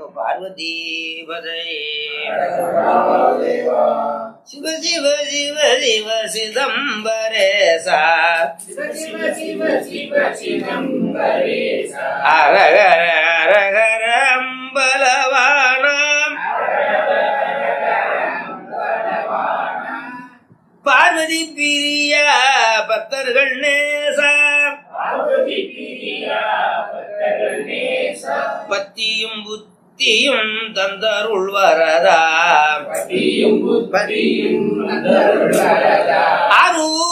பார்வதீபதே சிவ சிவ சிவ சிவ சிதம்பரேசா அரகர அரகர அம்பலவானாம் பார்வதி பிரியா பக்தர்கள் நேசா பத்தியும் புத்தியும் தந்தருள் வரதா அரூ